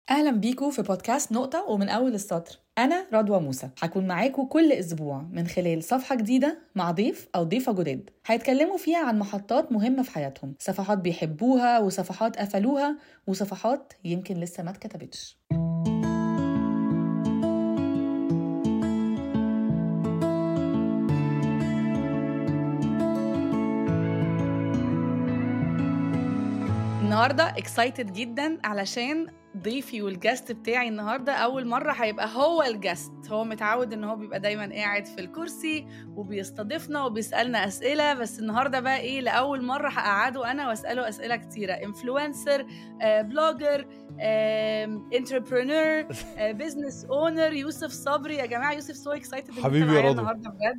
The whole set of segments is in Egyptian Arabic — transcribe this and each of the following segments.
اهلا بيكم في بودكاست نقطة ومن اول السطر انا رضوى موسى هكون معاكم كل اسبوع من خلال صفحة جديدة مع ضيف او ضيفة جداد هيتكلموا فيها عن محطات مهمة في حياتهم صفحات بيحبوها وصفحات قفلوها وصفحات يمكن لسه ما اتكتبتش النهارده اكسايتد جدا علشان ضيفي والجاست بتاعي النهارده اول مره هيبقى هو الجاست هو متعود ان هو بيبقى دايما قاعد في الكرسي وبيستضيفنا وبيسالنا اسئله بس النهارده بقى ايه لاول مره هقعده انا واساله اسئله كتيره انفلونسر بلوجر انتربرينور بزنس اونر يوسف صبري يا جماعه يوسف سو اكسايتد حبيبي يا رضوى النهارده بجد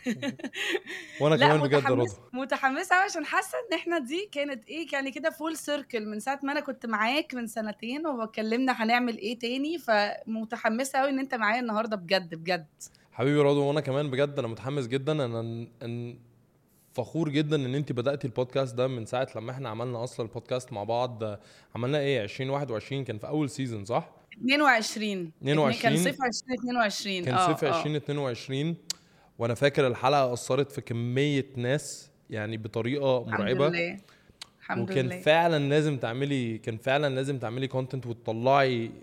وانا لا كمان بجد يا متحمس رضوى متحمسه أوي عشان حاسه ان احنا دي كانت ايه يعني كده فول سيركل من ساعه ما انا كنت معاك من سنتين واتكلمنا هنعمل ايه تاني فمتحمسه قوي ان انت معايا النهارده بجد بجد حبيبي يا رضوى وانا كمان بجد انا متحمس جدا انا ان فخور جدا ان انت بداتي البودكاست ده من ساعه لما احنا عملنا اصلا البودكاست مع بعض عملنا ايه 2021 كان في اول سيزون صح 22 22 كان صيف 2022 كان اه صيف اه 2022 وانا فاكر الحلقه اثرت في كميه ناس يعني بطريقه الحمد مرعبه لله الحمد وكان لله فعلا لازم تعملي كان فعلا لازم تعملي كونتنت وتطلعي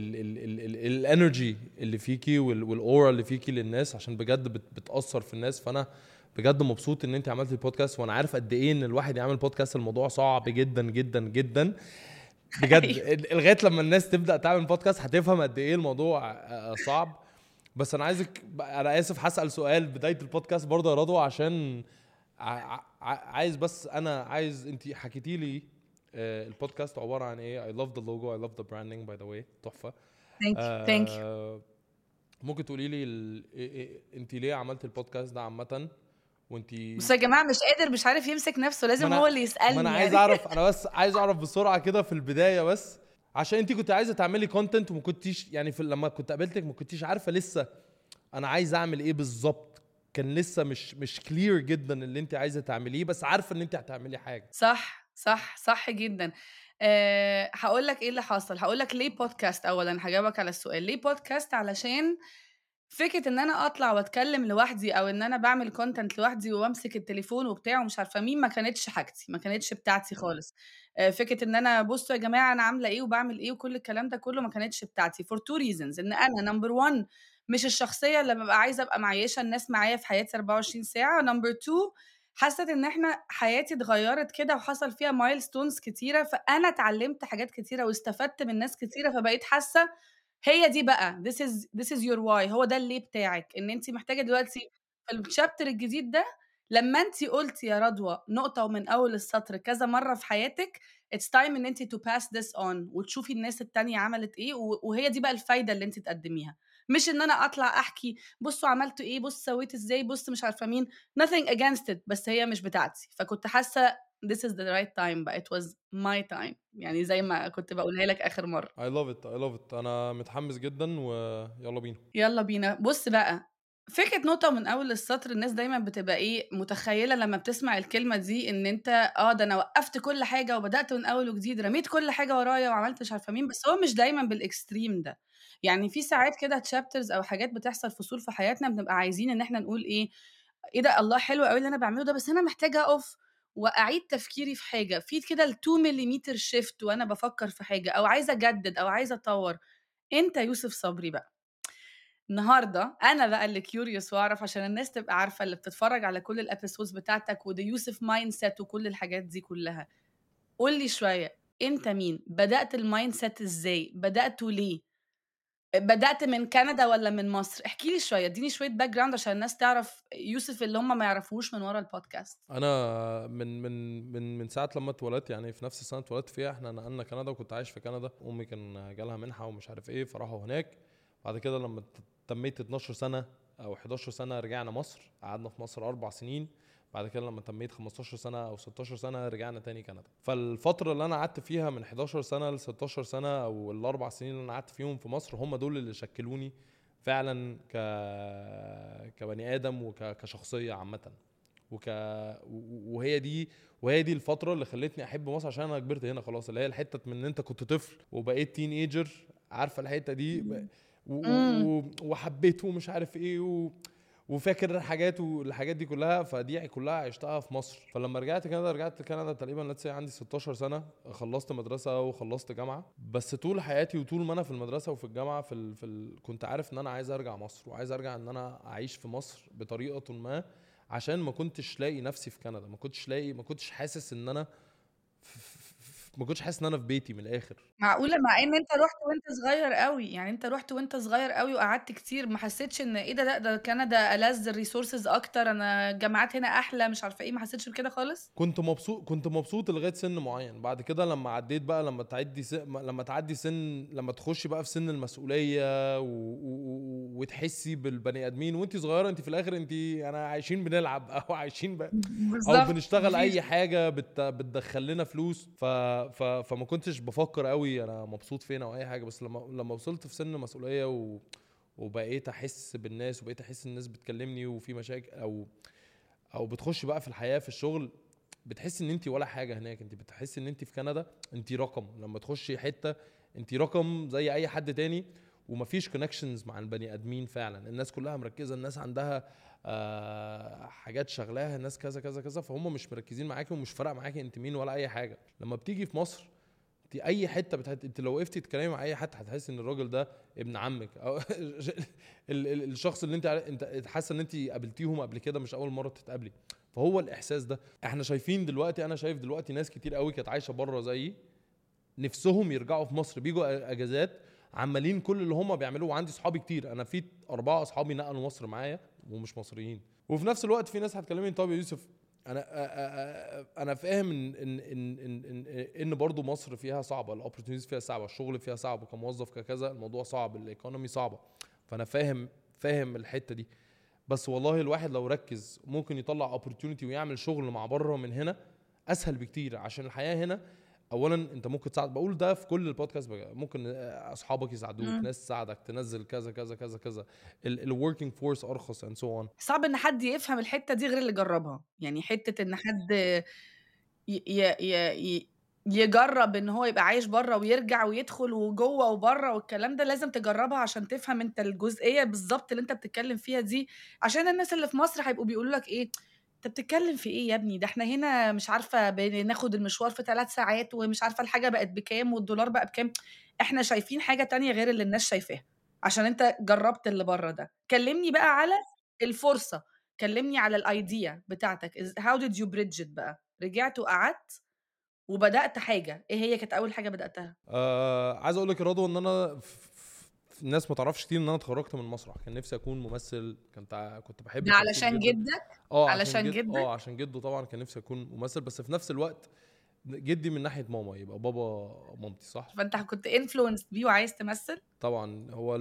الانرجي اللي فيكي والاورا اللي فيكي للناس عشان بجد بت بتاثر في الناس فانا بجد مبسوط ان انت عملتي البودكاست وانا عارف قد ايه ان الواحد يعمل بودكاست الموضوع صعب جدا جدا جدا بجد أيوة. لغايه لما الناس تبدا تعمل بودكاست هتفهم قد ايه الموضوع آه، صعب بس انا عايزك انا اسف هسال سؤال بدايه البودكاست برضه يا رضوى عشان ع- ع- عايز بس انا عايز انت حكيتي لي آه، البودكاست عباره عن ايه اي لاف ذا لوجو اي لاف ذا براندنج باي ذا واي تحفه ثانك يو ثانك يو آه، ممكن تقولي لي ال... إيه- إيه- انت ليه عملت البودكاست ده عامه وانت بس يا جماعه مش قادر مش عارف يمسك نفسه لازم ما أنا- هو اللي يسالني ما انا عايز يعني. اعرف انا بس عايز اعرف بسرعه كده في البدايه بس عشان انت كنت عايزه تعملي كونتنت وما كنتيش يعني في لما كنت قابلتك ما كنتيش عارفه لسه انا عايز اعمل ايه بالظبط كان لسه مش مش كلير جدا اللي انت عايزه تعمليه بس عارفه ان انت هتعملي حاجه صح صح صح جدا أه هقول لك ايه اللي حصل هقول لك ليه بودكاست اولا هجاوبك على السؤال ليه بودكاست علشان فكره ان انا اطلع واتكلم لوحدي او ان انا بعمل كونتنت لوحدي وامسك التليفون وبتاع ومش عارفه مين ما كانتش حاجتي ما كانتش بتاعتي خالص أه فكره ان انا بصوا يا جماعه انا عامله ايه وبعمل ايه وكل الكلام ده كله ما كانتش بتاعتي فور تو ريزونز ان انا نمبر 1 مش الشخصيه اللي ببقى عايزه ابقى معيشه الناس معايا في حياتي 24 ساعه نمبر 2 حسيت ان احنا حياتي اتغيرت كده وحصل فيها مايلستونز كتيره فانا اتعلمت حاجات كتيره واستفدت من ناس كتيره فبقيت حاسه هي دي بقى this is this is your why هو ده اللي بتاعك ان انت محتاجه دلوقتي في الشابتر الجديد ده لما انت قلتي يا رضوى نقطه ومن اول السطر كذا مره في حياتك it's time ان انت to pass this on وتشوفي الناس التانية عملت ايه و- وهي دي بقى الفايده اللي انت تقدميها مش ان انا اطلع احكي بصوا عملتوا ايه بص سويت ازاي بص مش عارفه مين nothing against it بس هي مش بتاعتي فكنت حاسه this is the right time بقى it was my time يعني زي ما كنت بقولها لك اخر مره I love it I love it انا متحمس جدا ويلا بينا يلا بينا بص بقى فكرة نقطة من أول السطر الناس دايما بتبقى إيه متخيلة لما بتسمع الكلمة دي إن أنت آه ده أنا وقفت كل حاجة وبدأت من أول وجديد رميت كل حاجة ورايا وعملت مش عارفة مين بس هو مش دايما بالإكستريم ده يعني في ساعات كده تشابترز أو حاجات بتحصل فصول في حياتنا بنبقى عايزين إن إحنا نقول إيه إيه ده الله حلو قوي اللي أنا بعمله ده بس أنا محتاجة أقف وأعيد تفكيري في حاجة في كده ال 2 ملم شيفت وأنا بفكر في حاجة أو عايزة أجدد أو عايزة أطور أنت يوسف صبري بقى النهارده انا بقى اللي كيوريوس واعرف عشان الناس تبقى عارفه اللي بتتفرج على كل الابيسودز بتاعتك وده يوسف مايند سيت وكل الحاجات دي كلها قول لي شويه انت مين بدات المايند سيت ازاي بداته ليه بدات من كندا ولا من مصر احكي لي شويه اديني شويه باك جراوند عشان الناس تعرف يوسف اللي هم ما يعرفوش من ورا البودكاست انا من من من من ساعه لما اتولدت يعني في نفس السنه اتولدت فيها احنا نقلنا كندا وكنت عايش في كندا امي كان جالها منحه ومش عارف ايه فراحوا هناك بعد كده لما تميت 12 سنه او 11 سنه رجعنا مصر قعدنا في مصر اربع سنين بعد كده لما تميت 15 سنه او 16 سنه رجعنا تاني كندا فالفتره اللي انا قعدت فيها من 11 سنه ل 16 سنه او الاربع سنين اللي انا قعدت فيهم في مصر هم دول اللي شكلوني فعلا ك كبني ادم وكشخصيه عامه وك و- وهي دي وهي دي الفتره اللي خلتني احب مصر عشان انا كبرت هنا خلاص اللي هي الحته من ان انت كنت طفل وبقيت تين ايجر عارفه الحته دي ب- و- مم. و- وحبيته ومش عارف ايه و... وفاكر الحاجات والحاجات دي كلها فدي كلها عشتها في مصر فلما رجعت كندا رجعت كندا تقريبا لتس عندي 16 سنه خلصت مدرسه وخلصت جامعه بس طول حياتي وطول ما انا في المدرسه وفي الجامعه في ال... في ال... كنت عارف ان انا عايز ارجع مصر وعايز ارجع ان انا اعيش في مصر بطريقه ما عشان ما كنتش لاقي نفسي في كندا ما كنتش لاقي ما كنتش حاسس ان انا ف- ف- ف- ما كنتش حاسس ان انا في بيتي من الاخر معقولة مع ان انت رحت وانت صغير قوي يعني انت رحت وانت صغير قوي وقعدت كتير ما حسيتش ان ايه ده ده, ده كندا ألذ الريسورسز اكتر انا الجامعات هنا احلى مش عارفه ايه ما حسيتش بكده خالص كنت مبسوط كنت مبسوط لغايه سن معين بعد كده لما عديت بقى لما تعدي سن لما تعدي سن لما تخشي بقى في سن المسؤوليه و... و... و... وتحسي بالبني ادمين وانت صغيره انت في الاخر انت انا عايشين بنلعب او عايشين ب... او بالظبط بنشتغل مفيش اي حاجه بت... بتدخل لنا فلوس ف... ف... فما كنتش بفكر قوي انا مبسوط فين او اي حاجه بس لما لما وصلت في سن مسؤوليه و... وبقيت احس بالناس وبقيت احس الناس بتكلمني وفي مشاكل او او بتخش بقى في الحياه في الشغل بتحس ان انت ولا حاجه هناك انت بتحس ان انت في كندا انت رقم لما تخشي حته انت رقم زي اي حد تاني ومفيش كونكشنز مع البني ادمين فعلا الناس كلها مركزه الناس عندها آه حاجات شغلاها الناس كذا كذا كذا فهم مش مركزين معاكي ومش فارقه معاكي انت مين ولا اي حاجه لما بتيجي في مصر انت اي حته بتحت... انت لو وقفتي تتكلمي مع اي حد هتحس ان الراجل ده ابن عمك او ال... ال... الشخص اللي انت عارف- انت حاسه ان انت قابلتيهم قبل كده مش اول مره تتقابلي فهو الاحساس ده احنا شايفين دلوقتي انا شايف دلوقتي ناس كتير قوي كانت عايشه بره زيي نفسهم يرجعوا في مصر بيجوا أ- اجازات عمالين كل اللي هم بيعملوه وعندي صحابي كتير انا في اربعه اصحابي نقلوا مصر معايا ومش مصريين وفي نفس الوقت في ناس هتكلمني طب يا يوسف انا أ- أ- أ- انا فاهم ان ان ان ان ان, إن برضه مصر فيها صعبه الاوبورتونيتيز فيها صعبه الشغل فيها صعب كموظف ككذا الموضوع صعب الايكونومي صعبه فانا فاهم فاهم الحته دي بس والله الواحد لو ركز ممكن يطلع اوبورتيونيتي ويعمل شغل مع بره من هنا اسهل بكتير عشان الحياه هنا اولا انت ممكن تساعد بقول ده في كل البودكاست بقى. ممكن آه، اصحابك يساعدوك مم. ناس تساعدك تنزل كذا كذا كذا كذا الوركينج فورس ارخص اند سو اون صعب ان حد يفهم الحته دي غير اللي جربها يعني حته ان حد ي... ي... ي... ي... يجرب ان هو يبقى عايش بره ويرجع ويدخل وجوه وبره والكلام ده لازم تجربها عشان تفهم انت الجزئيه بالظبط اللي انت بتتكلم فيها دي عشان الناس اللي في مصر هيبقوا بيقولوا لك ايه انت بتتكلم في ايه يا ابني ده احنا هنا مش عارفه بناخد المشوار في ثلاث ساعات ومش عارفه الحاجه بقت بكام والدولار بقى بكام احنا شايفين حاجه تانية غير اللي الناس شايفاها عشان انت جربت اللي بره ده كلمني بقى على الفرصه كلمني على الايديا بتاعتك إز- how did you bridge it بقى رجعت وقعدت وبدات حاجه ايه هي كانت اول حاجه بداتها آه عايز اقول لك يا رضوى ان انا ف- ف- ف- الناس ما تعرفش كتير ان انا اتخرجت من المسرح كان نفسي اكون ممثل كنت ع- كنت بحب ده التمثيل علشان جداً. جدك اه علشان جد- جدك؟ اه عشان جده طبعا كان نفسي اكون ممثل بس في نفس الوقت جدي من ناحيه ماما يبقى بابا مامتي صح فانت كنت انفلونسد بيه وعايز تمثل طبعا هو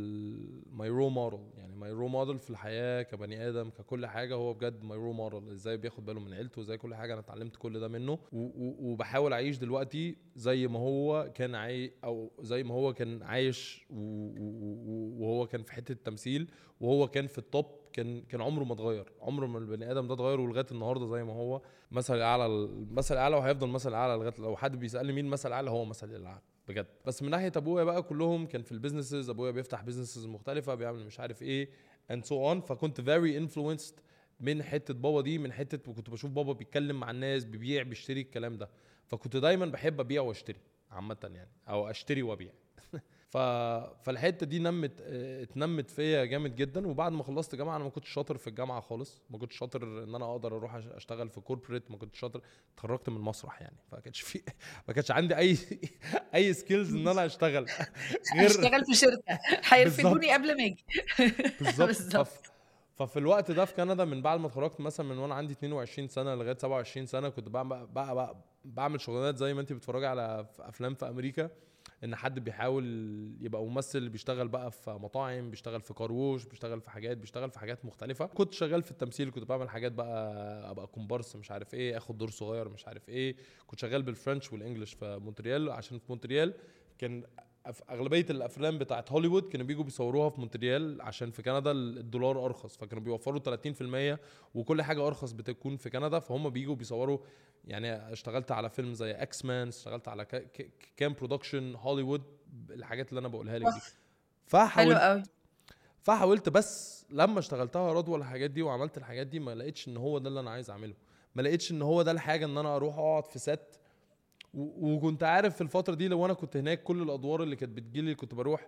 ماي رول موديل يعني ماي رول موديل في الحياه كبني ادم ككل حاجه هو بجد ماي رول موديل ازاي بياخد باله من عيلته ازاي كل حاجه انا اتعلمت كل ده منه و- و- وبحاول اعيش دلوقتي زي ما هو كان عاي او زي ما هو كان عايش و- و- و- وهو كان في حته التمثيل وهو كان في التوب كان كان عمره ما اتغير عمره ما البني ادم ده اتغير ولغايه النهارده زي ما هو مثل الاعلى المثل الاعلى وهيفضل مثل الاعلى لغايه لو حد بيسالني مين المثل الاعلى هو مثل الاعلى بجد بس من ناحيه ابويا بقى كلهم كان في البيزنسز ابويا بيفتح بيزنسز مختلفه بيعمل مش عارف ايه اند سو اون فكنت فيري انفلونسد من حته بابا دي من حته وكنت بشوف بابا بيتكلم مع الناس بيبيع بيشتري الكلام ده فكنت دايما بحب ابيع واشتري عامه يعني او اشتري وابيع ف... فالحته دي نمت اه، اتنمت فيا جامد جدا وبعد ما خلصت جامعه انا ما كنتش شاطر في الجامعه خالص ما كنتش شاطر ان انا اقدر اروح أش- اشتغل في كوربريت ما كنتش شاطر اتخرجت من المسرح يعني فما كانش في ما كانش عندي اي اي سكيلز ان انا اشتغل غير اشتغل في شركه هيرفدوني قبل ما اجي بالظبط بالظبط. فف- ففي الوقت ده في كندا من بعد ما اتخرجت مثلا من وانا عندي 22 سنه لغايه 27 سنه كنت بعمل بقى بقى بعمل شغلانات زي ما انت بتتفرجي على في افلام في امريكا ان حد بيحاول يبقى ممثل بيشتغل بقى في مطاعم بيشتغل في كاروش بيشتغل في حاجات بيشتغل في حاجات مختلفه كنت شغال في التمثيل كنت بعمل حاجات بقى ابقى كومبارس مش عارف ايه اخد دور صغير مش عارف ايه كنت شغال بالفرنش والانجليش في مونتريال عشان في مونتريال كان أف- اغلبيه الافلام بتاعت هوليوود كانوا بيجوا بيصوروها في مونتريال عشان في كندا الدولار ارخص فكانوا بيوفروا 30% وكل حاجه ارخص بتكون في كندا فهم بيجوا بيصوروا يعني اشتغلت على فيلم زي اكس مان اشتغلت على ك- ك- كام برودكشن هوليوود الحاجات اللي انا بقولها لك دي حلو فحاولت قوي فحاولت بس لما اشتغلتها رضوى الحاجات دي وعملت الحاجات دي ما لقيتش ان هو ده اللي انا عايز اعمله ما لقيتش ان هو ده الحاجه ان انا اروح اقعد في ست و- وكنت عارف في الفتره دي لو انا كنت هناك كل الادوار اللي كانت بتجيلي كنت بروح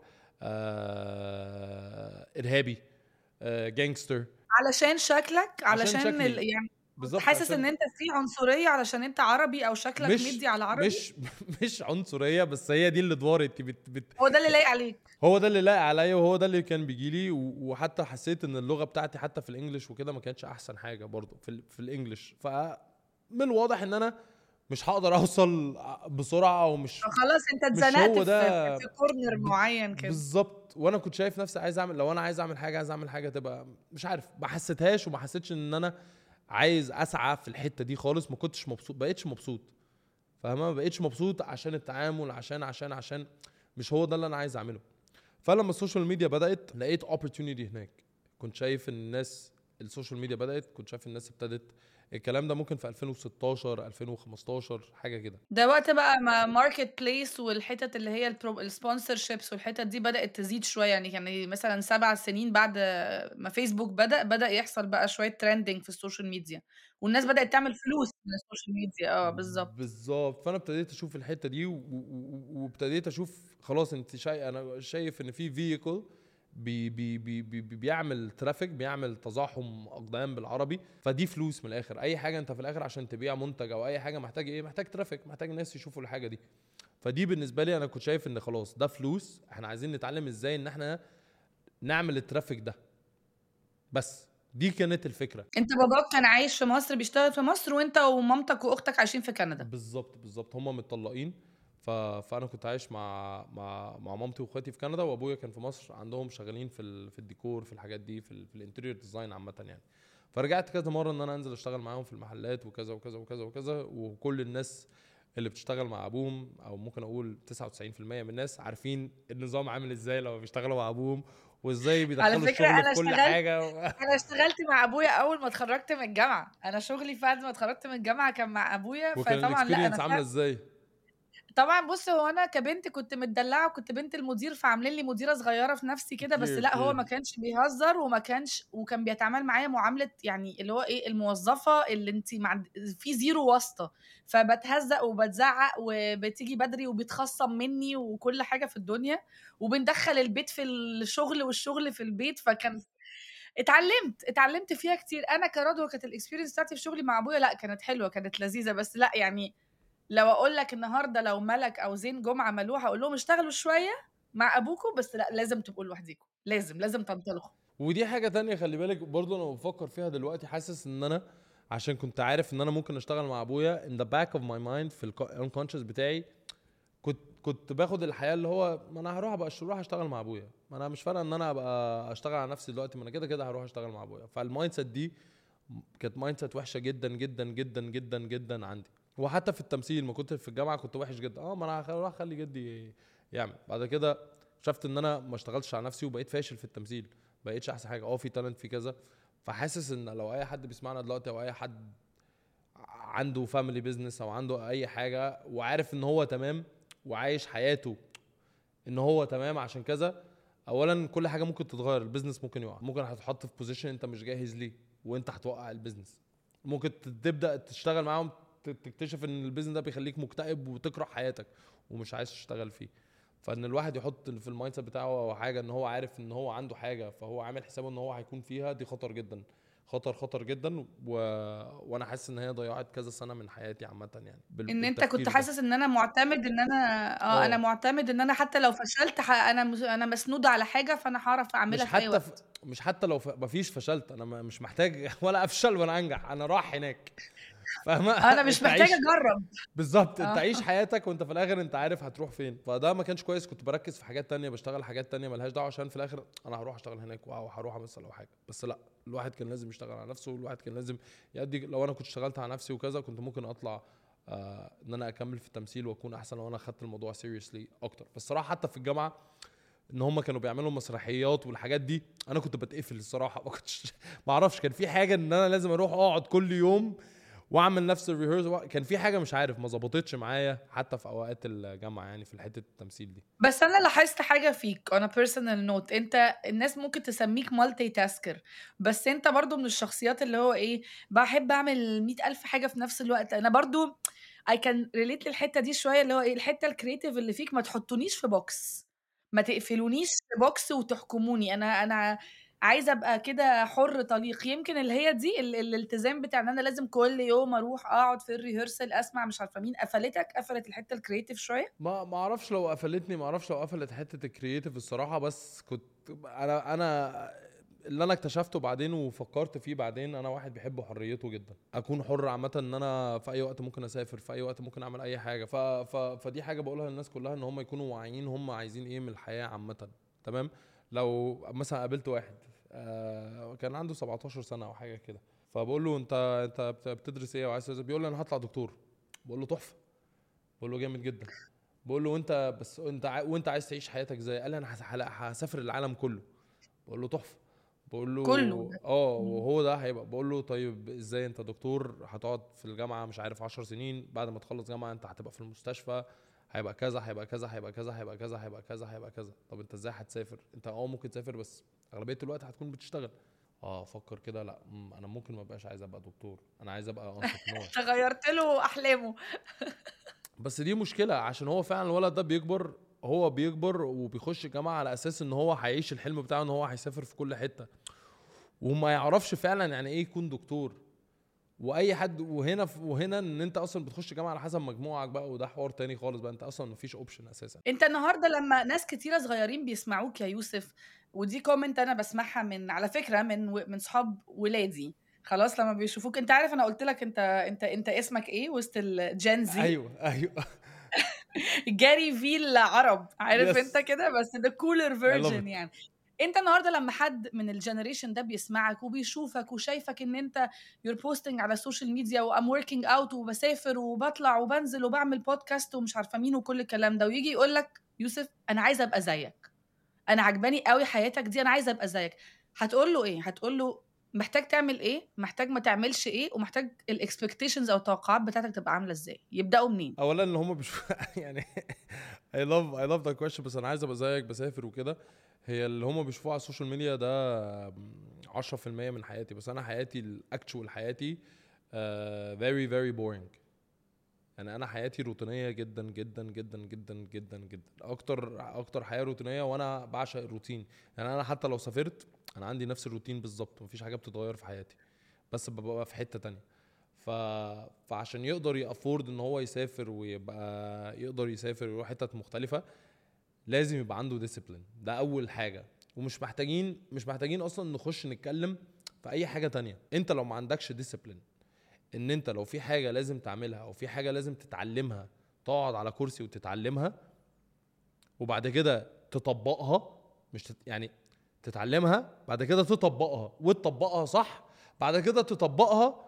آه ارهابي آه جانجستر علشان شكلك علشان شكلي. ال... يعني بالظبط حاسس عشان- ان انت في عنصريه علشان انت عربي او شكلك مش مدي على عربي مش مش عنصريه بس هي دي الادوار انت بت بت هو ده اللي لايق عليك هو ده اللي لاقي عليا وهو ده اللي كان بيجي لي و- وحتى حسيت ان اللغه بتاعتي حتى في الانجليش وكده ما كانتش احسن حاجه برضو في ال- في الانجليش فمن الواضح ان انا مش هقدر اوصل بسرعه او مش خلاص انت مش اتزنقت هو ده- في, في كورنر معين كده بالظبط وانا كنت شايف نفسي عايز اعمل لو انا عايز اعمل حاجه عايز اعمل حاجه تبقى مش عارف ما حسيتهاش وما حسيتش ان انا عايز اسعى في الحته دي خالص ما كنتش مبسوط بقيتش مبسوط فاهمه ما بقيتش مبسوط عشان التعامل عشان عشان عشان مش هو ده اللي انا عايز اعمله فلما السوشيال ميديا بدات لقيت opportunity هناك كنت شايف ان الناس السوشيال ميديا بدات كنت شايف الناس ابتدت الكلام ده ممكن في 2016 2015 حاجه كده ده وقت بقى ما ماركت بليس والحتت اللي هي السبونسر شيبس والحتت دي بدات تزيد شويه يعني كان مثلا سبع سنين بعد ما فيسبوك بدا بدا يحصل بقى شويه ترندنج في السوشيال ميديا والناس بدات تعمل فلوس من السوشيال ميديا اه بالظبط بالظبط فانا ابتديت اشوف الحته دي و- و- و- وابتديت اشوف خلاص انت شايف انا شايف ان في فييكل بي بي بي بي بي بيعمل ترافيك بيعمل تزاحم اقدام بالعربي فدي فلوس من الاخر اي حاجه انت في الاخر عشان تبيع منتج او اي حاجه محتاج ايه محتاج ترافيك محتاج ناس يشوفوا الحاجه دي فدي بالنسبه لي انا كنت شايف ان خلاص ده فلوس احنا عايزين نتعلم ازاي ان احنا نعمل الترافيك ده بس دي كانت الفكره انت باباك كان عايش في مصر بيشتغل في مصر وانت ومامتك واختك عايشين في كندا بالظبط بالظبط هم متطلقين ف... فانا كنت عايش مع مع مع مامتي واخواتي في كندا وابويا كان في مصر عندهم شغالين في ال... في الديكور في الحاجات دي في, ال... في الانتيريور ديزاين عامه يعني فرجعت كذا مره ان انا انزل اشتغل معاهم في المحلات وكذا وكذا وكذا وكذا وكل الناس اللي بتشتغل مع ابوهم او ممكن اقول 99% من الناس عارفين النظام عامل ازاي لما بيشتغلوا مع ابوهم وازاي بيدخلوا فكرة الشغل أنا في كل اشتغلت- حاجه انا اشتغلت مع ابويا اول ما اتخرجت من الجامعه انا شغلي بعد ما اتخرجت من الجامعه كان مع ابويا وكان فطبعا لا الاكسبيرينس انا عامله فاهم- ازاي طبعا بص هو انا كبنت كنت متدلعه وكنت بنت المدير فعاملين لي مديره صغيره في نفسي كده بس أوكي، لا هو أوكي. ما كانش بيهزر وما كانش وكان بيتعامل معايا معامله يعني اللي هو ايه الموظفه اللي انت مع في زيرو واسطه فبتهزق وبتزعق وبتيجي بدري وبيتخصم مني وكل حاجه في الدنيا وبندخل البيت في الشغل والشغل في البيت فكان اتعلمت اتعلمت فيها كتير انا كرضوى كانت الاكسبيرينس بتاعتي في شغلي مع ابويا لا كانت حلوه كانت لذيذه بس لا يعني لو اقول لك النهارده لو ملك او زين جم عملوها هقول لهم اشتغلوا شويه مع ابوكم بس لا لازم تبقوا لوحديكم لازم لازم تنطلقوا ودي حاجة تانية خلي بالك برضو انا بفكر فيها دلوقتي حاسس ان انا عشان كنت عارف ان انا ممكن اشتغل مع ابويا in the back of my mind في ال unconscious بتاعي كنت كنت باخد الحياة اللي هو ما انا هروح ابقى اروح اشتغل مع ابويا ما انا مش فارقة ان انا ابقى اشتغل على نفسي دلوقتي ما انا كده كده هروح اشتغل مع ابويا فالمايند سيت دي كانت مايند سيت وحشة جدا جدا جدا جدا جدا عندي وحتى في التمثيل ما كنت في الجامعة كنت وحش جدا اه ما انا هروح اخلي جدي يعمل بعد كده شفت ان انا ما اشتغلتش على نفسي وبقيت فاشل في التمثيل بقيتش احسن حاجه اه في تالنت في كذا فحاسس ان لو اي حد بيسمعنا دلوقتي او اي حد عنده فاميلي بيزنس او عنده اي حاجه وعارف ان هو تمام وعايش حياته ان هو تمام عشان كذا اولا كل حاجه ممكن تتغير البيزنس ممكن يقع ممكن هتتحط في بوزيشن انت مش جاهز ليه وانت هتوقع البيزنس ممكن تبدا تشتغل معاهم ت- تكتشف ان البيزنس ده بيخليك مكتئب وتكره حياتك ومش عايز تشتغل فيه فان الواحد يحط في المايند سيت بتاعه او حاجه ان هو عارف ان هو عنده حاجه فهو عامل حسابه ان هو هيكون فيها دي خطر جدا خطر خطر جدا و... وانا حاسس ان هي ضيعت كذا سنه من حياتي عامه يعني بال... ان انت بالتفكير كنت ده. حاسس ان انا معتمد ان انا اه آه. انا معتمد ان انا حتى لو فشلت ح... انا مس- انا مسنوده على حاجه فانا هعرف مش اعملها في اي حتى وقت ف... مش حتى لو ف... مفيش فشلت انا ما- مش محتاج ولا افشل ولا انجح انا رايح هناك فاهمه انا مش أنت محتاجه عيش- اجرب بالظبط انت آه. عيش حياتك وانت في الاخر انت عارف هتروح فين فده ما كانش كويس كنت بركز في حاجات تانية بشتغل حاجات تانية ملهاش دعوه عشان في الاخر انا هروح اشتغل هناك او هروح امثل او حاجه بس لا الواحد كان لازم يشتغل على نفسه والواحد كان لازم يأدي لو انا كنت اشتغلت على نفسي وكذا كنت ممكن اطلع آه ان انا اكمل في التمثيل واكون احسن لو انا خدت الموضوع سيريسلي اكتر بس صراحه حتى في الجامعه ان هم كانوا بيعملوا مسرحيات والحاجات دي انا كنت بتقفل الصراحه ما كنتش ما اعرفش كان في حاجه ان انا لازم اروح اقعد كل يوم واعمل نفس الريهرسل كان في حاجه مش عارف ما ظبطتش معايا حتى في اوقات الجامعه يعني في حته التمثيل دي بس انا لاحظت حاجه فيك on a personal note انت الناس ممكن تسميك مالتي تاسكر بس انت برضو من الشخصيات اللي هو ايه بحب اعمل مئة الف حاجه في نفس الوقت انا برضو I can relate للحته دي شويه اللي هو ايه الحته الكرييتيف اللي فيك ما تحطونيش في بوكس ما تقفلونيش في بوكس وتحكموني انا انا عايزه ابقى كده حر طليق يمكن اللي هي دي ال- الالتزام بتاع ان انا لازم كل يوم اروح اقعد في الريهرسل اسمع مش عارفه مين قفلتك قفلت الحته الكرييتيف شويه ما ما اعرفش لو قفلتني ما اعرفش لو قفلت حته الكرييتيف الصراحه بس كنت انا انا اللي انا اكتشفته بعدين وفكرت فيه بعدين انا واحد بيحب حريته جدا اكون حر عامه ان انا في اي وقت ممكن اسافر في اي وقت ممكن اعمل اي حاجه ف... ف... فدي حاجه بقولها للناس كلها ان هم يكونوا واعيين هم عايزين ايه من الحياه عامه تمام لو مثلا قابلت واحد آه كان عنده 17 سنه او حاجه كده فبقول له انت انت بت- بتدرس ايه وعايز تدرس إيه؟ بيقول لي انا هطلع دكتور بقول له تحفه بقول له جامد جدا بقول له وانت بس انت عا- وانت عايز تعيش حياتك ازاي قال لي انا هس- هلا- هسافر العالم كله بقول له تحفه بقول له كله. اه مم. وهو ده هيبقى بقول له طيب ازاي انت دكتور هتقعد في الجامعه مش عارف 10 سنين بعد ما تخلص جامعه انت هتبقى في المستشفى هيبقى كذا هيبقى كذا هيبقى كذا هيبقى كذا هيبقى كذا هيبقى كذا طب انت ازاي هتسافر انت اه ممكن تسافر بس اغلبيه الوقت هتكون بتشتغل اه افكر كده لا مم، انا ممكن ما ابقاش عايز ابقى دكتور انا عايز ابقى انتربرنور انت غيرت له احلامه بس دي مشكلة عشان هو فعلا الولد ده بيكبر هو بيكبر وبيخش الجامعة على أساس إن هو هيعيش الحلم بتاعه إن هو هيسافر في كل حتة وما يعرفش فعلا يعني إيه يكون دكتور وأي حد وهنا وهنا إن أنت أصلا بتخش جامعة على حسب مجموعك بقى وده حوار تاني خالص بقى أنت أصلا مفيش أوبشن أساسا انت النهارده لما ناس كتيره صغيرين بيسمعوك يا يوسف ودي كومنت انا بسمعها من على فكره من و- من صحاب ولادي خلاص لما بيشوفوك انت عارف انا قلت لك انت انت انت اسمك ايه وسط الجين زي أيوه أيوه جاري في العرب عارف Yes. انت كده بس ده كولر love فيرجن it. يعني انت النهارده لما حد من الجنريشن ده بيسمعك وبيشوفك وشايفك ان انت يور بوستنج على السوشيال ميديا وام وركينج اوت وبسافر وبطلع وبنزل وبعمل بودكاست ومش عارفه مين وكل الكلام ده ويجي يقول لك يوسف انا عايزه ابقى زيك انا عجباني قوي حياتك دي انا عايزه ابقى زيك هتقول له ايه هتقول له محتاج تعمل ايه محتاج ما تعملش ايه ومحتاج الاكسبكتيشنز او التوقعات بتاعتك تبقى عامله ازاي يبداوا منين اولا ان هم مش يعني I love I love that question بس انا عايز ابقى زيك بسافر وكده هي اللي هم بيشوفوه على السوشيال ميديا ده 10% من حياتي بس انا حياتي الاكتشوال حياتي آه، very very boring يعني انا حياتي روتينيه جدا جدا جدا جدا جدا جدا اكتر اكتر حياه روتينيه وانا بعشق الروتين يعني انا حتى لو سافرت انا عندي نفس الروتين بالظبط مفيش حاجه بتتغير في حياتي بس ببقى في حته تانية ف... فعشان يقدر يافورد ان هو يسافر ويبقى يقدر يسافر ويروح حتت مختلفه لازم يبقى عنده ديسيبلين ده اول حاجه ومش محتاجين مش محتاجين اصلا نخش نتكلم في اي حاجه تانية انت لو ما عندكش ديسيبلين ان انت لو في حاجه لازم تعملها او في حاجه لازم تتعلمها تقعد على كرسي وتتعلمها وبعد كده تطبقها مش تت... يعني تتعلمها بعد كده تطبقها وتطبقها صح بعد كده تطبقها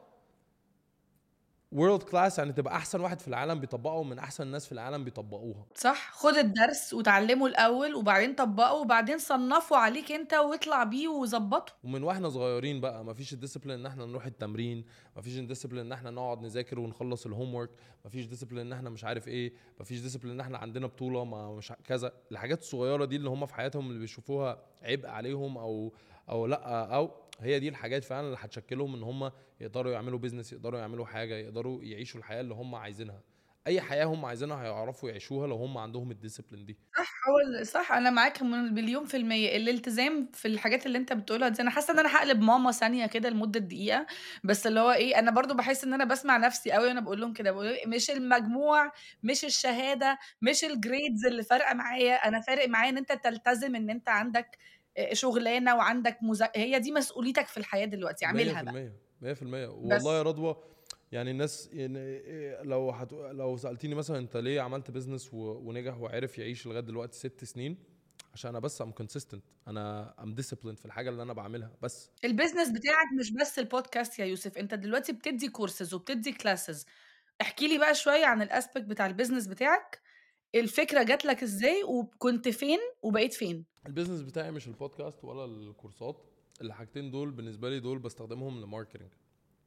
وورلد كلاس يعني تبقى احسن واحد في العالم بيطبقها ومن احسن الناس في العالم بيطبقوها صح خد الدرس وتعلمه الاول وبعدين طبقه وبعدين صنفه عليك انت واطلع بيه وظبطه ومن واحنا صغيرين بقى مفيش الديسيبلين ان احنا نروح التمرين مفيش الديسيبلين ان احنا نقعد نذاكر ونخلص الهوم ورك مفيش ديسيبلين ان احنا مش عارف ايه مفيش ديسيبلين ان احنا عندنا بطوله ما مش ع- كذا الحاجات الصغيره دي اللي هم في حياتهم اللي بيشوفوها عبء عليهم او او لا او هي دي الحاجات فعلا اللي هتشكلهم ان هم يقدروا يعملوا بيزنس يقدروا يعملوا حاجه يقدروا يعيشوا الحياه اللي هم عايزينها اي حياه هم عايزينها هيعرفوا يعيشوها لو هم عندهم الديسيبلين دي هو ال- صح انا معاك من مليون في المية الالتزام في الحاجات اللي انت بتقولها دي انا حاسه ان انا هقلب ماما ثانيه كده لمده دقيقه بس اللي هو ايه انا برضو بحس ان انا بسمع نفسي قوي وانا بقول لهم كده بقول إيه، مش المجموع مش الشهاده مش الجريدز اللي فارقه معايا انا فارق معايا ان انت تلتزم ان انت عندك آه، شغلانه وعندك مذا... هي دي مسؤوليتك في الحياه دلوقتي اعملها بقى 100% 100% والله يا رضوى يعني الناس يعني إيه لو هت... لو سالتيني مثلا انت ليه عملت بيزنس و... ونجح وعرف يعيش لغايه دلوقتي ست سنين عشان انا بس ام كونسيستنت انا ام ديسيبلين في الحاجه اللي انا بعملها بس البيزنس بتاعك مش بس البودكاست يا يوسف انت دلوقتي بتدي كورسز وبتدي كلاسز احكي لي بقى شويه عن الاسبكت بتاع البيزنس بتاعك الفكره جات لك ازاي وكنت فين وبقيت فين البيزنس بتاعي مش البودكاست ولا الكورسات الحاجتين دول بالنسبه لي دول بستخدمهم لماركتنج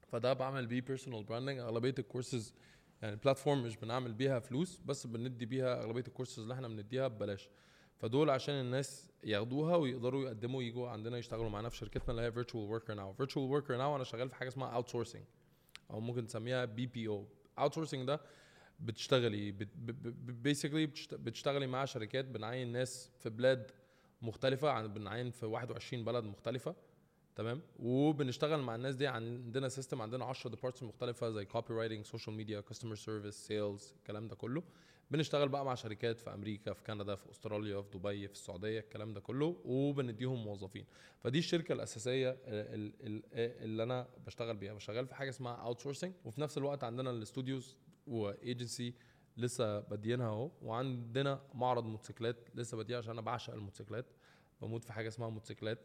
فده بعمل بيه بيرسونال براندنج اغلبيه الكورسز يعني البلاتفورم مش بنعمل بيها فلوس بس بندي بيها اغلبيه الكورسز اللي احنا بنديها ببلاش فدول عشان الناس ياخدوها ويقدروا يقدموا يجوا عندنا يشتغلوا معانا في شركتنا اللي هي فيرتشوال وركر ناو فيرتشوال وركر ناو انا شغال في حاجه اسمها اوت سورسنج او ممكن تسميها بي بي او اوت سورسنج ده بتشتغلي بيسكلي بتشتغلي مع شركات بنعين ناس في بلاد مختلفه عن بنعين في 21 بلد مختلفه تمام وبنشتغل مع الناس دي عندنا سيستم عندنا 10 ديبارتمنت مختلفه زي كوبي رايتنج سوشيال ميديا كاستمر سيرفيس سيلز الكلام ده كله بنشتغل بقى مع شركات في امريكا في كندا في استراليا في دبي في السعوديه الكلام ده كله وبنديهم موظفين فدي الشركه الاساسيه اللي انا بشتغل بيها بشتغل في حاجه اسمها اوت سورسنج وفي نفس الوقت عندنا الاستوديوز وايجنسي لسه بادينها اهو وعندنا معرض موتوسيكلات لسه باديها عشان انا بعشق الموتوسيكلات بموت في حاجه اسمها موتوسيكلات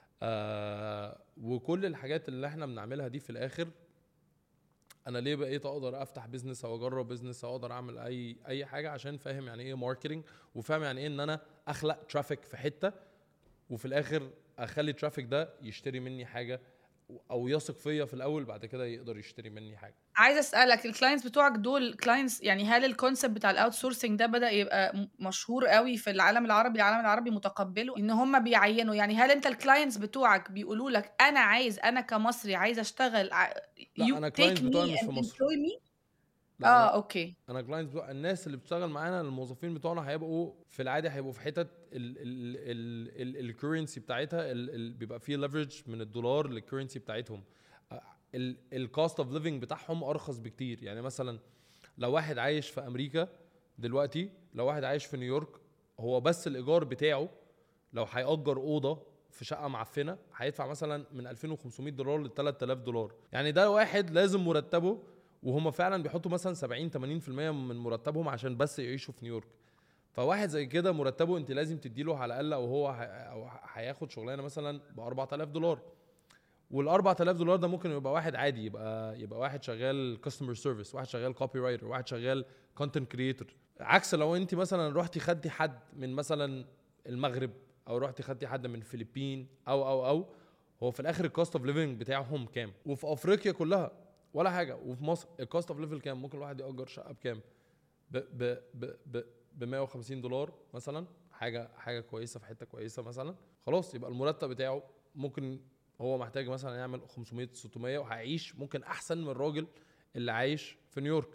آه وكل الحاجات اللي احنا بنعملها دي في الاخر انا ليه بقيت اقدر افتح بيزنس او اجرب بيزنس او اقدر اعمل اي اي حاجه عشان فاهم يعني ايه ماركتنج وفاهم يعني ايه ان انا اخلق ترافيك في حته وفي الاخر اخلي الترافيك ده يشتري مني حاجه او يثق فيا في الاول بعد كده يقدر يشتري مني حاجه عايز اسالك الكلاينتس بتوعك دول كلاينتس يعني هل الكونسيبت بتاع الاوت سورسنج ده بدا يبقى مشهور قوي في العالم العربي العالم العربي متقبله ان هم بيعينوا يعني هل انت الكلاينتس بتوعك بيقولوا لك انا عايز انا كمصري عايز اشتغل لا انا كلاينتس بتوعي مش في مصر اه أنا اوكي انا كلاينتس بتوع الناس اللي بتشتغل معانا الموظفين بتوعنا هيبقوا في العادي هيبقوا في حتت الكرنسي بتاعتها بيبقى فيه ليفرج من الدولار للكرنسي بتاعتهم الكوست اوف ليفنج بتاعهم ارخص بكتير يعني مثلا لو واحد عايش في امريكا دلوقتي لو واحد عايش في نيويورك هو بس الايجار بتاعه لو هيأجر اوضه في شقه معفنه هيدفع مثلا من 2500 دولار ل 3000 دولار يعني ده واحد لازم مرتبه وهم فعلا بيحطوا مثلا 70 80% من مرتبهم عشان بس يعيشوا في نيويورك فواحد زي كده مرتبه انت لازم تديله على الاقل او هو هياخد شغلانه مثلا ب 4000 دولار وال 4000 دولار ده ممكن يبقى واحد عادي يبقى يبقى واحد شغال كاستمر سيرفيس واحد شغال كوبي رايتر واحد شغال كونتنت كريتور عكس لو انت مثلا رحتي خدتي حد من مثلا المغرب او رحتي خدتي حد من الفلبين او او او هو في الاخر الكوست اوف ليفنج بتاعهم كام وفي افريقيا كلها ولا حاجه وفي مصر الكوست اوف ليفل كام ممكن الواحد ياجر شقه بكام ب ب ب ب ب 150 دولار مثلا حاجه حاجه كويسه في حته كويسه مثلا خلاص يبقى المرتب بتاعه ممكن هو محتاج مثلا يعمل 500 600 وهيعيش ممكن احسن من الراجل اللي عايش في نيويورك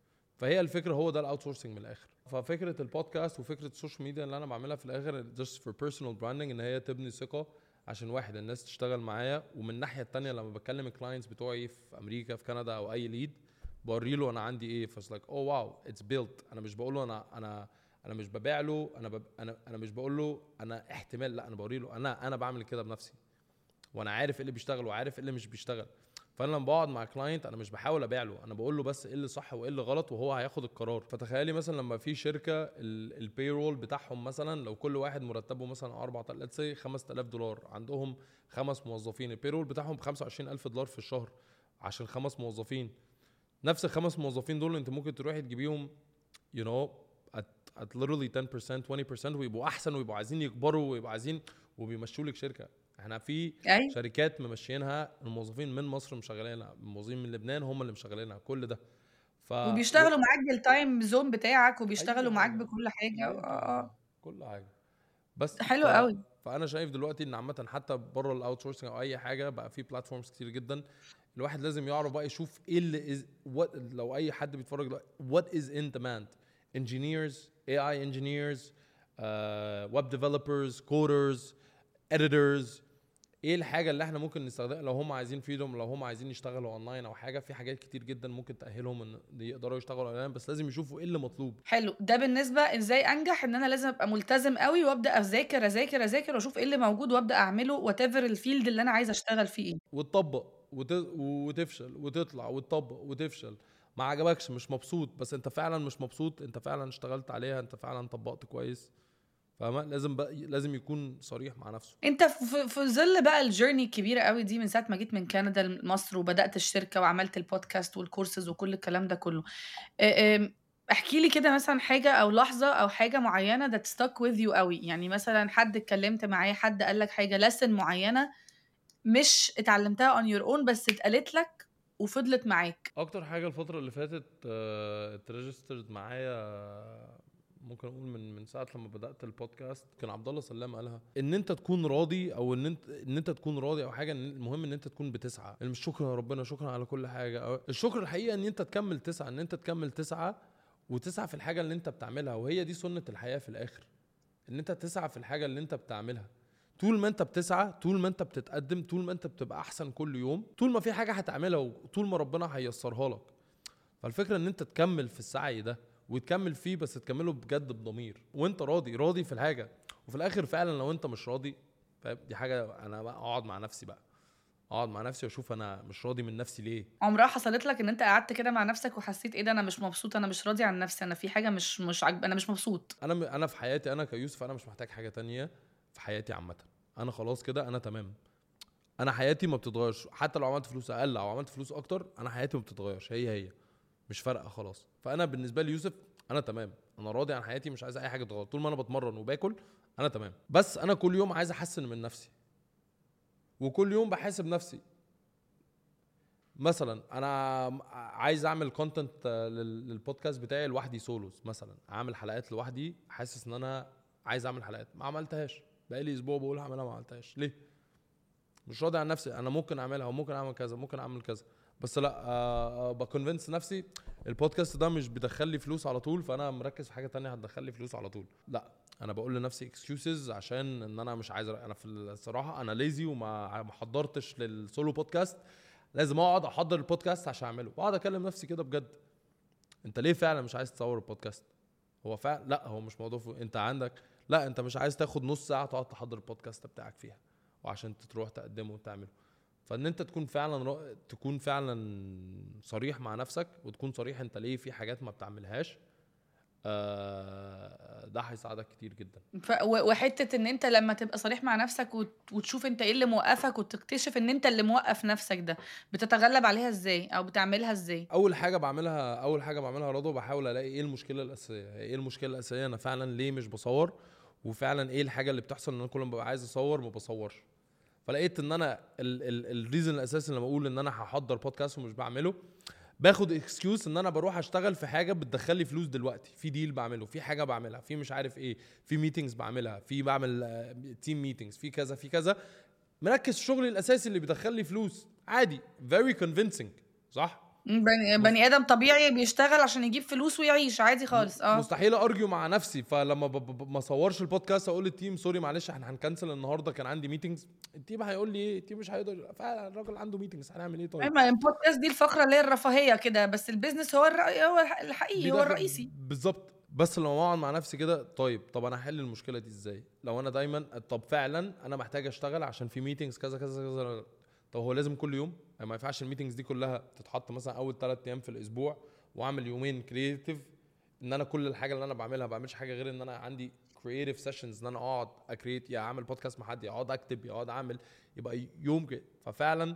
فهي الفكره هو ده الاوت سورسنج من الاخر ففكره البودكاست وفكره السوشيال ميديا اللي انا بعملها في الاخر just for personal branding ان هي تبني ثقه عشان واحد الناس تشتغل معايا ومن الناحيه التانية لما بكلم الكلاينتس بتوعي في امريكا في كندا او اي ليد بوري له انا عندي ايه فاس لايك اوه واو اتس بيلت انا مش بقول له انا انا انا مش ببيع له انا بب... انا انا مش بقول له انا احتمال لا انا بوري له انا انا بعمل كده بنفسي وانا عارف ايه اللي بيشتغل وعارف ايه اللي مش بيشتغل فانا لما بقعد مع كلاينت انا مش بحاول ابيع له انا بقول له بس ايه اللي صح وايه اللي غلط وهو هياخد القرار فتخيلي مثلا لما في شركه البيرول بتاعهم مثلا لو كل واحد مرتبه مثلا 4000 ليتس سي 5000 دولار عندهم خمس موظفين البيرول بتاعهم ب 25000 دولار في الشهر عشان خمس موظفين نفس الخمس موظفين دول انت ممكن تروحي تجيبيهم يو نو at, at literally 10% 20% ويبقوا احسن ويبقوا عايزين يكبروا ويبقوا عايزين وبيمشوا لك شركه احنا في أي. شركات ممشيينها الموظفين من مصر مشغلينها الموظفين من لبنان هم اللي مشغلينها كل ده ف... وبيشتغلوا معاك بالتايم زون بتاعك وبيشتغلوا معاك بكل حاجه اه كل حاجه بس حلو ف... قوي فانا شايف دلوقتي ان عامه حتى بره الاوت سورسنج او اي حاجه بقى في بلاتفورمز كتير جدا الواحد لازم يعرف بقى يشوف ايه اللي إز... what... لو اي حد بيتفرج دلوقتي وات از ان ديماند engineers AI engineers uh, web developers coders editors ايه الحاجه اللي احنا ممكن نستخدمها لو هم عايزين فيدهم لو هم عايزين يشتغلوا اونلاين او حاجه في حاجات كتير جدا ممكن تاهلهم ان يقدروا يشتغلوا اونلاين بس لازم يشوفوا ايه اللي مطلوب حلو ده بالنسبه ازاي انجح ان انا لازم ابقى ملتزم قوي وابدا اذاكر اذاكر اذاكر واشوف ايه اللي موجود وابدا اعمله وات ايفر الفيلد اللي انا عايزه اشتغل فيه ايه وتطبق وت... وتفشل وتطلع وتطبق وتفشل ما عجبكش مش مبسوط بس انت فعلا مش مبسوط انت فعلا اشتغلت عليها انت فعلا طبقت كويس فاهمة لازم بقى لازم يكون صريح مع نفسه انت في, في ظل بقى الجيرني الكبيره قوي دي من ساعه ما جيت من كندا لمصر وبدات الشركه وعملت البودكاست والكورسز وكل الكلام ده كله احكي لي كده مثلا حاجه او لحظه او حاجه معينه that stuck with you قوي يعني مثلا حد اتكلمت معاه حد قال لك حاجه lesson معينه مش اتعلمتها on your own بس اتقالت لك وفضلت معاك اكتر حاجه الفتره اللي فاتت آه، اتريجسترد معايا ممكن اقول من من ساعه لما بدات البودكاست كان عبد الله سلام قالها ان انت تكون راضي او ان انت ان انت تكون راضي او حاجه إن المهم ان انت تكون بتسعى يعني مش شكرا يا ربنا شكرا على كل حاجه أو الشكر الحقيقه ان انت تكمل تسعى ان انت تكمل تسعى وتسعى في الحاجه اللي انت بتعملها وهي دي سنه الحياه في الاخر ان انت تسعى في الحاجه اللي انت بتعملها طول ما انت بتسعى طول ما انت بتتقدم طول ما انت بتبقى احسن كل يوم طول ما في حاجه هتعملها وطول ما ربنا هيسرها لك فالفكره ان انت تكمل في السعي ده وتكمل فيه بس تكمله بجد بضمير وانت راضي راضي في الحاجه وفي الاخر فعلا لو انت مش راضي فاهم دي حاجه انا بقى اقعد مع نفسي بقى اقعد مع نفسي واشوف انا مش راضي من نفسي ليه عمرها حصلت لك ان انت قعدت كده مع نفسك وحسيت ايه ده انا مش مبسوط انا مش راضي عن نفسي انا في حاجه مش مش عجب انا مش مبسوط انا م- انا في حياتي انا كيوسف انا مش محتاج حاجه تانية في حياتي عامه انا خلاص كده انا تمام انا حياتي ما بتتغيرش حتى لو عملت فلوس اقل او عملت فلوس اكتر انا حياتي ما بتتغيرش هي هي مش فارقه خلاص فانا بالنسبه لي يوسف انا تمام انا راضي عن حياتي مش عايز اي حاجه تتغير طول ما انا بتمرن وباكل انا تمام بس انا كل يوم عايز احسن من نفسي وكل يوم بحاسب نفسي مثلا انا عايز اعمل كونتنت للبودكاست بتاعي لوحدي سولوز مثلا اعمل حلقات لوحدي حاسس ان انا عايز اعمل حلقات ما عملتهاش بقالي اسبوع بقول هعملها ما عملتهاش ليه مش راضي عن نفسي انا ممكن اعملها وممكن اعمل كذا ممكن اعمل كذا بس لا آه بكونفنس نفسي البودكاست ده مش بيدخل لي فلوس على طول فانا مركز في حاجه تانية هتدخل لي فلوس على طول لا انا بقول لنفسي اكسكيوزز عشان ان انا مش عايز انا في الصراحه انا ليزي وما ما حضرتش للسولو بودكاست لازم اقعد احضر البودكاست عشان اعمله واقعد اكلم نفسي كده بجد انت ليه فعلا مش عايز تصور البودكاست هو فعلا لا هو مش موضوع ف... انت عندك لا انت مش عايز تاخد نص ساعه تقعد تحضر البودكاست بتاعك فيها وعشان تروح تقدمه وتعمله فان انت تكون فعلا رو... تكون فعلا صريح مع نفسك وتكون صريح انت ليه في حاجات ما بتعملهاش آه ده هيساعدك كتير جدا ف... و- وحته ان انت لما تبقى صريح مع نفسك وت... وتشوف انت ايه اللي موقفك وتكتشف ان انت اللي موقف نفسك ده بتتغلب عليها ازاي او بتعملها ازاي اول حاجه بعملها اول حاجه بعملها رضوى بحاول الاقي ايه المشكله الاساسيه ايه المشكله الاساسيه انا فعلا ليه مش بصور وفعلا ايه الحاجه اللي بتحصل ان انا كل ما ببقى عايز اصور ما بصورش فلقيت ان انا الريزن الاساسي لما اقول ان انا هحضر بودكاست ومش بعمله باخد اكسكيوز ان انا بروح اشتغل في حاجه بتدخل لي فلوس دلوقتي في ديل بعمله في حاجه بعملها في مش عارف ايه في ميتنجز بعملها في بعمل تيم ميتنجز في كذا في كذا مركز في شغلي الاساسي اللي بيدخل لي فلوس عادي very convincing صح بني, بني ادم طبيعي بيشتغل عشان يجيب فلوس ويعيش عادي خالص اه مستحيل ارجو مع نفسي فلما ب- ب- ب- ما اصورش البودكاست اقول للتيم سوري معلش احنا هنكنسل النهارده كان عندي ميتنجز التيم هيقول لي ايه التيم مش هيقدر فعلا الراجل عنده ميتنجز هنعمل ايه طيب ايوه البودكاست دي الفقره اللي هي الرفاهيه كده بس البيزنس هو الرأي هو الحقيقي هو بيدخل- الرئيسي بالظبط بس لما اقعد مع نفسي كده طيب طب انا هحل المشكله دي ازاي لو انا دايما طب فعلا انا محتاج اشتغل عشان في ميتنجز كذا كذا كذا طب هو لازم كل يوم يعني ما ينفعش الميتنجز دي كلها تتحط مثلا اول ثلاث ايام في الاسبوع واعمل يومين كرييتيف ان انا كل الحاجه اللي انا بعملها ما بعملش حاجه غير ان انا عندي كرييتيف سيشنز ان انا اقعد اكريت يا اعمل بودكاست مع حد يا اقعد اكتب يا اقعد اعمل يبقى يوم كده ففعلا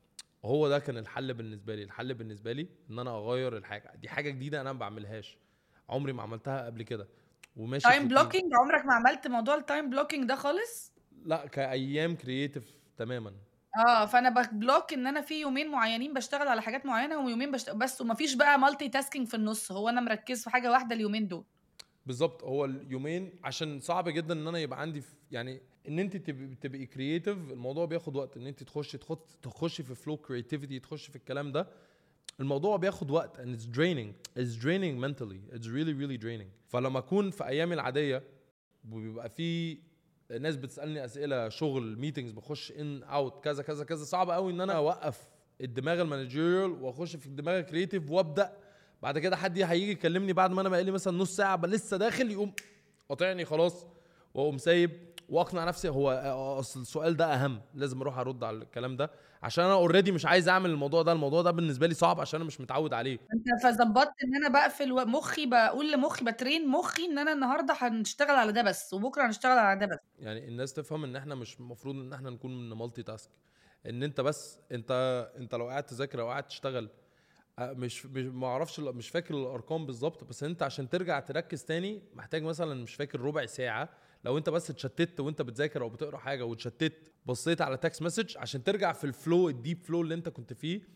هو ده كان الحل بالنسبه لي الحل بالنسبه لي ان انا اغير الحاجه دي حاجه جديده انا ما بعملهاش عمري ما عملتها قبل كده وماشي تايم في routine. بلوكينج عمرك ما عملت موضوع التايم بلوكينج ده خالص لا كايام كرييتيف تماما اه فانا ببلوك ان انا في يومين معينين بشتغل على حاجات معينه ويومين بشتغل بس ومفيش بقى مالتي تاسكينج في النص هو انا مركز في حاجه واحده اليومين دول بالظبط هو اليومين عشان صعب جدا ان انا يبقى عندي في يعني ان انت تبقي تبقي كرييتيف الموضوع بياخد وقت ان انت تخشي تخش تخشي في فلو كرياتيفيتي تخشي في الكلام ده الموضوع بياخد وقت and it's draining it's draining mentally it's really really draining فلما اكون في ايامي العاديه وبيبقى في ناس بتسالني اسئله شغل ميتنجز بخش ان اوت كذا كذا كذا صعب قوي ان انا اوقف الدماغ المانجيريال واخش في الدماغ الكريتيف وابدا بعد كده حد هيجي يكلمني بعد ما انا بقالي مثلا نص ساعه بل لسه داخل يقوم قاطعني خلاص واقوم سايب واقنع نفسي هو اصل السؤال ده اهم لازم اروح ارد على الكلام ده عشان انا اوريدي مش عايز اعمل الموضوع ده الموضوع ده بالنسبه لي صعب عشان انا مش متعود عليه انت فظبطت ان انا بقفل و- مخي بقول لمخي بترين مخي ان انا النهارده هنشتغل على ده بس وبكره هنشتغل على ده بس يعني الناس تفهم ان احنا مش المفروض ان احنا نكون من مالتي تاسك ان انت بس انت انت لو قاعد تذاكر او قاعد تشتغل آه، مش مش ما اعرفش ال- مش فاكر الارقام بالظبط بس انت عشان ترجع تركز تاني محتاج مثلا مش فاكر ربع ساعه لو انت بس اتشتت وانت بتذاكر او بتقرا حاجه واتشتت بصيت على تكست مسج عشان ترجع في الفلو الديب فلو اللي انت كنت فيه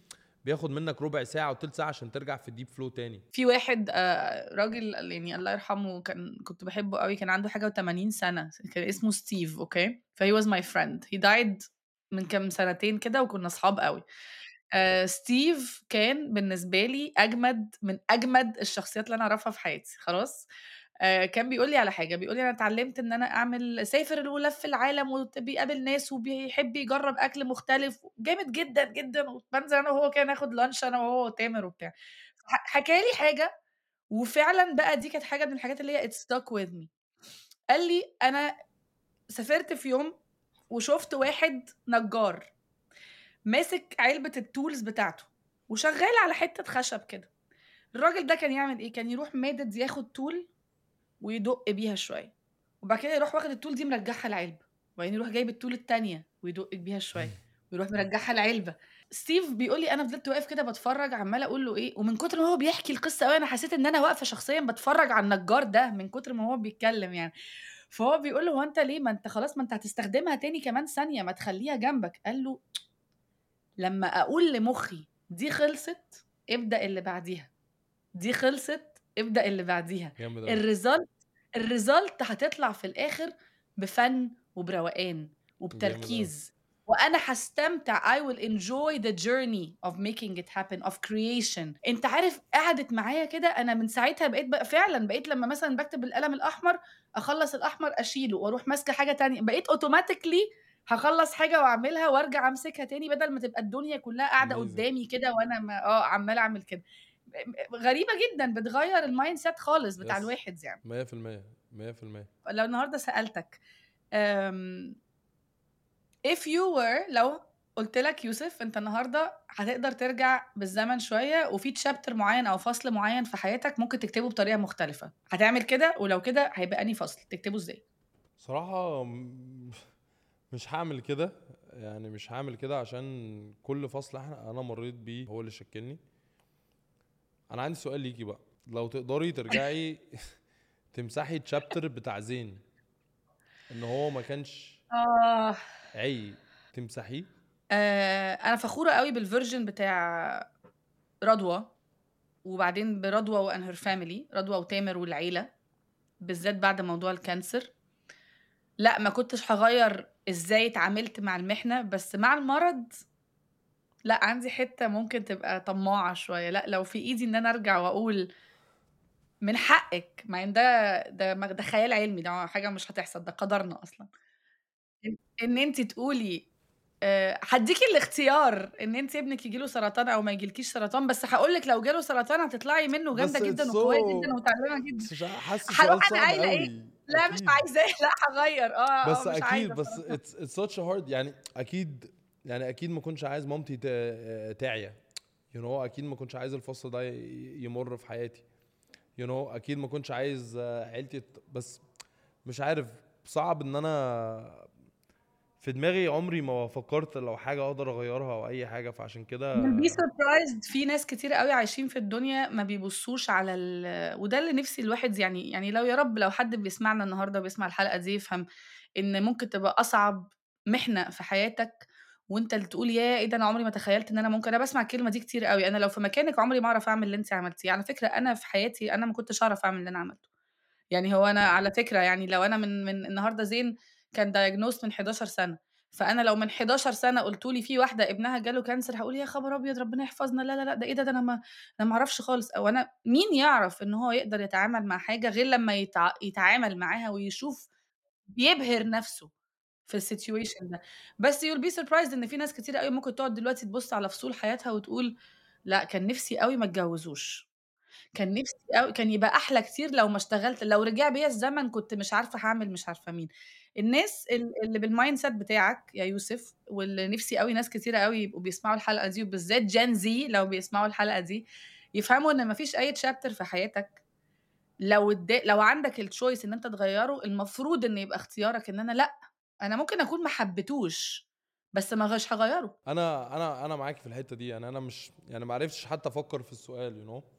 بياخد منك ربع ساعه وتلت ساعه عشان ترجع في الديب فلو تاني في واحد آه، راجل يعني الله يرحمه كان كنت بحبه قوي كان عنده حاجه و80 سنه كان اسمه ستيف اوكي فهي واز ماي فريند هي دايد من كام سنتين كده وكنا اصحاب قوي آه ستيف كان بالنسبه لي اجمد من اجمد الشخصيات اللي انا اعرفها في حياتي خلاص آه كان بيقول لي على حاجه بيقول لي انا اتعلمت ان انا اعمل سافر ولف العالم وبيقابل ناس وبيحب يجرب اكل مختلف جامد جدا جدا وبنزل انا وهو كده ناخد لانش انا وهو وتامر وبتاع ح- حكى لي حاجه وفعلا بقى دي كانت حاجه من الحاجات اللي هي ات ستاك وذ مي قال لي انا سافرت في يوم وشفت واحد نجار ماسك علبه التولز بتاعته وشغال على حته خشب كده الراجل ده كان يعمل ايه كان يروح مادد ياخد تول ويدق بيها شويه وبعد كده يروح واخد التول دي مرجعها العلبه وبعدين يروح جايب التول التانية ويدق بيها شويه ويروح مرجعها العلبه ستيف بيقول لي انا فضلت واقف كده بتفرج عماله اقول له ايه ومن كتر ما هو بيحكي القصه قوي انا حسيت ان انا واقفه شخصيا بتفرج على النجار ده من كتر ما هو بيتكلم يعني فهو بيقول له هو انت ليه ما انت خلاص ما انت هتستخدمها تاني كمان ثانيه ما تخليها جنبك قال له لما اقول لمخي دي خلصت ابدا اللي بعديها دي خلصت ابدا اللي بعديها جامد أوي. الريزلت الريزلت هتطلع في الاخر بفن وبروقان وبتركيز وانا هستمتع I will enjoy the journey of making it happen of creation انت عارف قعدت معايا كده انا من ساعتها بقيت بقى فعلا بقيت لما مثلا بكتب بالقلم الاحمر اخلص الاحمر اشيله واروح ماسكه حاجه تانية بقيت اوتوماتيكلي هخلص حاجه واعملها وارجع امسكها تاني بدل ما تبقى الدنيا كلها قاعده Amazing. قدامي كده وانا ما اه عماله اعمل كده غريبه جدا بتغير المايند سيت خالص بتاع Yes. الواحد يعني 100% 100% لو النهارده سالتك um, if you were لو قلت لك يوسف انت النهارده هتقدر ترجع بالزمن شويه وفي تشابتر معين او فصل معين في حياتك ممكن تكتبه بطريقه مختلفه هتعمل كده ولو كده هيبقى انهي فصل تكتبه ازاي صراحة م- مش هعمل كده يعني مش هعمل كده عشان كل فصل احنا انا مريت بيه هو اللي شكلني انا عندي سؤال ليكي بقى لو تقدري ترجعي تمسحي تشابتر بتاع زين ان هو ما كانش اه عي تمسحيه آه، انا فخوره قوي بالفيرجن بتاع رضوى وبعدين برضوى وان هير فاميلي رضوى وتامر والعيله بالذات بعد موضوع الكانسر لا ما كنتش هغير ازاي اتعاملت مع المحنه بس مع المرض لا عندي حته ممكن تبقى طماعه شويه لا لو في ايدي ان انا ارجع واقول من حقك مع ان ده ده ده خيال علمي ده حاجه مش هتحصل ده قدرنا اصلا إن- ان انت تقولي آه، هديكي الاختيار ان انت ابنك يجيله سرطان او ما يجيلكيش سرطان بس هقول لك لو جاله سرطان هتطلعي منه بس جامده جدا it's وقويه so- جدا ومتعلمه جدا بس مش حاسس هروح سؤال أنا صعب قايلة إيه؟ قوي لا مش أكيد. عايزاه لا هغير اه بس آه، مش اكيد عايزة بس سرطان. اتس اتس such a hard يعني اكيد يعني اكيد ما كنتش عايز مامتي تا- تعيا يو نو اكيد ما كنتش عايز الفصل ده ي- يمر في حياتي يو نو اكيد ما كنتش عايز آه، عيلتي ت- بس مش عارف صعب ان انا في دماغي عمري ما فكرت لو حاجه اقدر اغيرها او اي حاجه فعشان كده بي سربرايزد في ناس كتير قوي عايشين في الدنيا ما بيبصوش على ال... وده اللي نفسي الواحد يعني يعني لو يا رب لو حد بيسمعنا النهارده وبيسمع الحلقه دي يفهم ان ممكن تبقى اصعب محنه في حياتك وانت اللي تقول يا ايه ده انا عمري ما تخيلت ان انا ممكن انا بسمع الكلمه دي كتير قوي انا لو في مكانك عمري ما اعرف اعمل اللي انت عملتيه على فكره انا في حياتي انا ما كنتش اعرف اعمل اللي انا عملته يعني هو انا على فكره يعني لو انا من من النهارده زين كان دايجنوست من 11 سنه فانا لو من 11 سنه قلتوا لي في واحده ابنها جاله كانسر هقول يا خبر ابيض ربنا يحفظنا لا لا لا ده ايه ده ده انا ما انا ما اعرفش خالص او انا مين يعرف ان هو يقدر يتعامل مع حاجه غير لما يتع... يتعامل معاها ويشوف بيبهر نفسه في السيتويشن ده بس you'll be surprised ان في ناس كتير قوي ممكن تقعد دلوقتي تبص على فصول حياتها وتقول لا كان نفسي قوي ما اتجوزوش كان نفسي قوي كان يبقى احلى كتير لو ما اشتغلت لو رجع بيا الزمن كنت مش عارفه هعمل مش عارفه مين الناس ال- اللي بالمايند سيت بتاعك يا يوسف واللي نفسي قوي ناس كتيره قوي يبقوا بيسمعوا الحلقه دي وبالذات جين زي لو بيسمعوا الحلقه دي يفهموا ان مفيش اي تشابتر في حياتك لو الد... لو عندك التشويس ان انت تغيره المفروض ان يبقى اختيارك ان انا لا انا ممكن اكون ما حبيتوش بس ما غش هغيره انا انا انا معاك في الحته دي يعني انا مش يعني ما عرفتش حتى افكر في السؤال يو you know?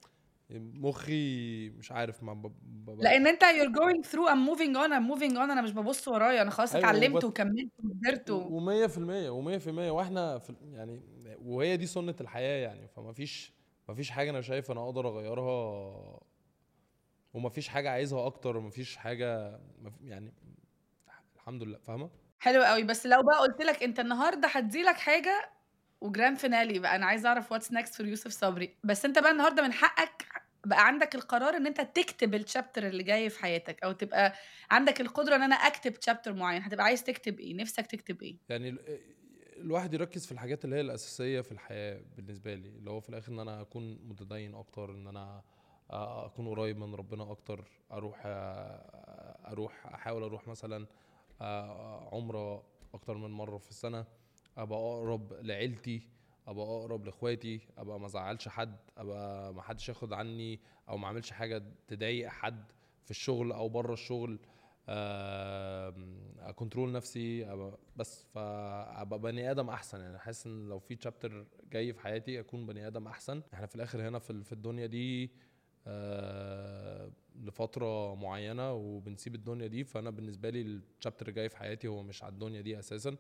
مخي مش عارف ما ب... ب... لان انت you're going through I'm moving on I'm moving on انا مش ببص ورايا انا خلاص أيوة، اتعلمت وبت- وكملت وكبرت و... و100% و100% واحنا في يعني وهي دي سنة الحياة يعني فما فيش ما فيش حاجة انا شايف انا اقدر اغيرها وما فيش حاجة عايزها اكتر ما فيش حاجة ما في- يعني الحمد لله فاهمة حلو قوي بس لو بقى قلت لك انت النهارده هديلك حاجه وجراند فينالي بقى انا عايز اعرف واتس نيكست فور يوسف صبري بس انت بقى النهارده من حقك بقى عندك القرار ان انت تكتب الشابتر اللي جاي في حياتك او تبقى عندك القدره ان انا اكتب شابتر معين هتبقى عايز تكتب ايه نفسك تكتب ايه يعني ال- الواحد يركز في الحاجات اللي هي الأساسية في الحياة بالنسبة لي اللي هو في الآخر إن أنا أكون متدين أكتر إن أنا أ- أكون قريب من ربنا أكتر أروح أ- أروح أحاول أروح مثلا أ- عمرة أكتر من مرة في السنة أبقى أقرب لعيلتي أبقى أقرب لإخواتي أبقى ما أزعلش حد أبقى ما حدش ياخد عني أو ما أعملش حاجة تضايق حد في الشغل أو بره الشغل اكونترول نفسي أبقى بس فابقى بني ادم احسن يعني حاسس ان لو في تشابتر جاي في حياتي اكون بني ادم احسن احنا في الاخر هنا في ال- في الدنيا دي آه، لفتره معينه وبنسيب الدنيا دي فانا بالنسبه لي التشابتر الجاي في حياتي هو مش على الدنيا دي اساسا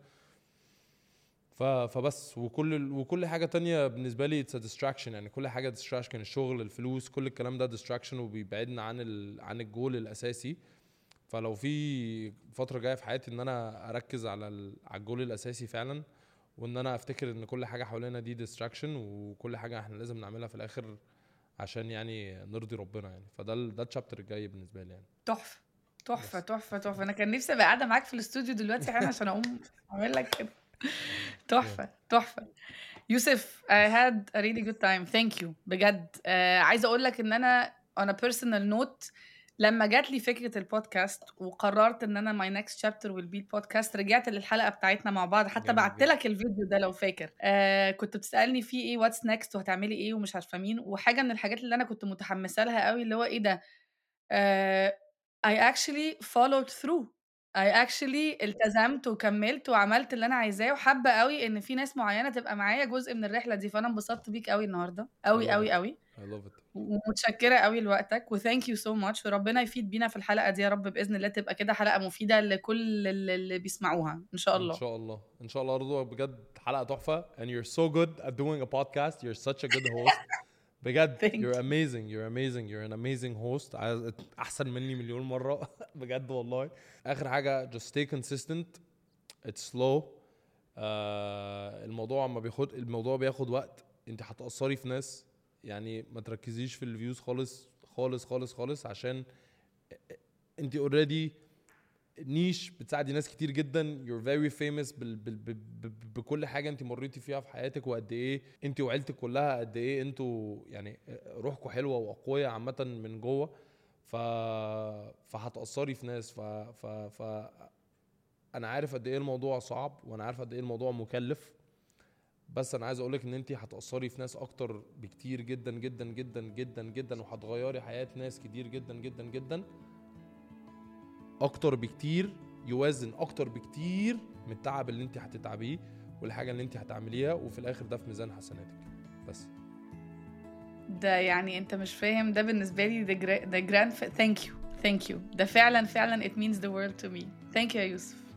ف- فبس وكل ال- وكل حاجه تانية بالنسبه لي اتس ديستراكشن يعني كل حاجه ديستراكشن الشغل الفلوس كل الكلام ده ديستراكشن وبيبعدنا عن ال... عن الجول الاساسي فلو في فتره جايه في حياتي ان انا اركز على ال... على الجول الاساسي فعلا وان انا افتكر ان كل حاجه حوالينا دي ديستراكشن وكل حاجه احنا لازم نعملها في الاخر عشان يعني نرضي ربنا يعني فده ال... ده الشابتر الجاي بالنسبه لي يعني تحفه تحفه بس. تحفه تحفه انا كان نفسي ابقى قاعده معاك في الاستوديو دلوقتي حالا عشان اقوم اعمل لك كده تحفه تحفه يوسف I had a really good time thank you بجد آه عايزه اقول لك ان انا on a personal note لما جات لي فكره البودكاست وقررت ان انا my next chapter will be البودكاست رجعت للحلقه بتاعتنا مع بعض حتى جامد بعت جدا. لك الفيديو ده لو فاكر آه كنت بتسالني فيه ايه واتس نيكست وهتعملي ايه ومش عارفه مين وحاجه من الحاجات اللي انا كنت متحمسه لها قوي اللي هو ايه ده آه I actually followed through I actually التزمت وكملت وعملت اللي انا عايزاه وحابه قوي ان في ناس معينه تبقى معايا جزء من الرحله دي فانا انبسطت بيك قوي النهارده قوي love قوي it. قوي I love it ومتشكره قوي لوقتك وثانك يو سو ماتش وربنا يفيد بينا في الحلقه دي يا رب باذن الله تبقى كده حلقه مفيده لكل اللي اللي بيسمعوها ان شاء ان الله شاء الله ان شاء الله رضوى بجد حلقه تحفه and you're so good at doing a podcast you're such a good host بجد Thank you're you. amazing you're amazing you're an amazing host عايز- احسن مني مليون مره بجد والله اخر حاجه just stay consistent it's slow آه الموضوع ما بياخد الموضوع بياخد وقت انت هتأثري في ناس يعني ما تركزيش في الفيوز خالص خالص خالص خالص عشان انت اوريدي نيش بتساعدي ناس كتير جدا you're very famous بال بال بال بال بكل حاجه انت مريتي فيها في حياتك وقد ايه انت وعيلتك كلها قد ايه انتوا يعني روحكم حلوه واقوياء عامه من جوه ف فهتاثري في ناس ف ف ف انا عارف قد ايه الموضوع صعب وانا عارف قد ايه الموضوع مكلف بس انا عايز اقولك ان انت هتاثري في ناس اكتر بكتير جدا جدا جدا جدا جدا وهتغيري حياه ناس كتير جدا جدا جدا اكتر بكتير يوازن اكتر بكتير من التعب اللي انت هتتعبيه والحاجه اللي انت هتعمليها وفي الاخر ده في ميزان حسناتك بس ده يعني انت مش فاهم ده بالنسبه لي ده جرا- ده جراند ثانك يو ثانك يو ده فعلا فعلا it means the world to me ثانك يو يا يوسف